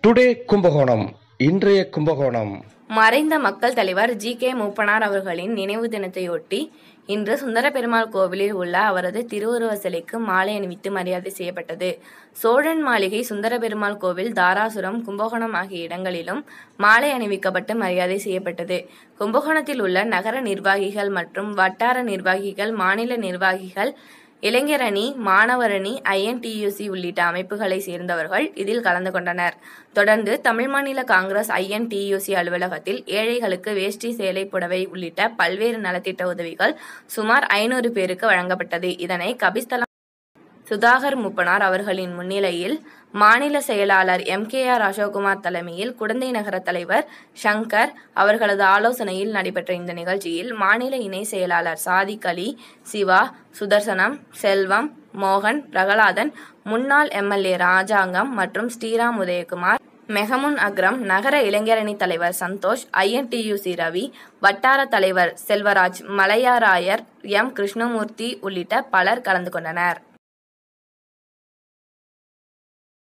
Today Kumbakonam இன்றைய கும்பகோணம் மறைந்த மக்கள் தலைவர் ஜி கே மூப்பனார் அவர்களின் நினைவு தினத்தையொட்டி இன்று சுந்தர பெருமாள் கோவிலில் உள்ள அவரது திருவுருவ சிலைக்கு மாலை அணிவித்து மரியாதை செய்யப்பட்டது சோழன் மாளிகை சுந்தர பெருமாள் கோவில் தாராசுரம் கும்பகோணம் ஆகிய இடங்களிலும் மாலை அணிவிக்கப்பட்டு மரியாதை செய்யப்பட்டது கும்பகோணத்தில் உள்ள நகர நிர்வாகிகள் மற்றும் வட்டார நிர்வாகிகள் மாநில நிர்வாகிகள் இளைஞரணி மாணவரணி ஐஎன்டியூசி உள்ளிட்ட அமைப்புகளை சேர்ந்தவர்கள் இதில் கலந்து கொண்டனர் தொடர்ந்து தமிழ் மாநில காங்கிரஸ் ஐஎன்டியூசி அலுவலகத்தில் ஏழைகளுக்கு வேஷ்டி சேலை புடவை உள்ளிட்ட பல்வேறு நலத்திட்ட உதவிகள் சுமார் ஐநூறு பேருக்கு வழங்கப்பட்டது இதனை கபிஸ்தலம் சுதாகர் மூப்பனார் அவர்களின் முன்னிலையில் மாநில செயலாளர் எம் கே ஆர் அசோக்குமார் தலைமையில் குடந்தை நகர தலைவர் சங்கர் அவர்களது ஆலோசனையில் நடைபெற்ற இந்த நிகழ்ச்சியில் மாநில இணை செயலாளர் சாதிக் அலி சிவா சுதர்சனம் செல்வம் மோகன் பிரகலாதன் முன்னாள் எம்எல்ஏ ராஜாங்கம் மற்றும் ஸ்ரீராம் உதயகுமார் மெஹமுன் அக்ரம் நகர இளைஞரணி தலைவர் சந்தோஷ் ஐஎன்டியூசி ரவி வட்டார தலைவர் செல்வராஜ் மலையாராயர் எம் கிருஷ்ணமூர்த்தி உள்ளிட்ட பலர் கலந்து கொண்டனர்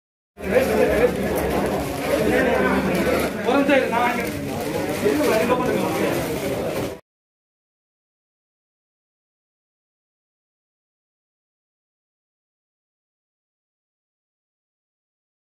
ஒரு நிமிஷம் இரு, நான் வாங்கிக்கிறேன்.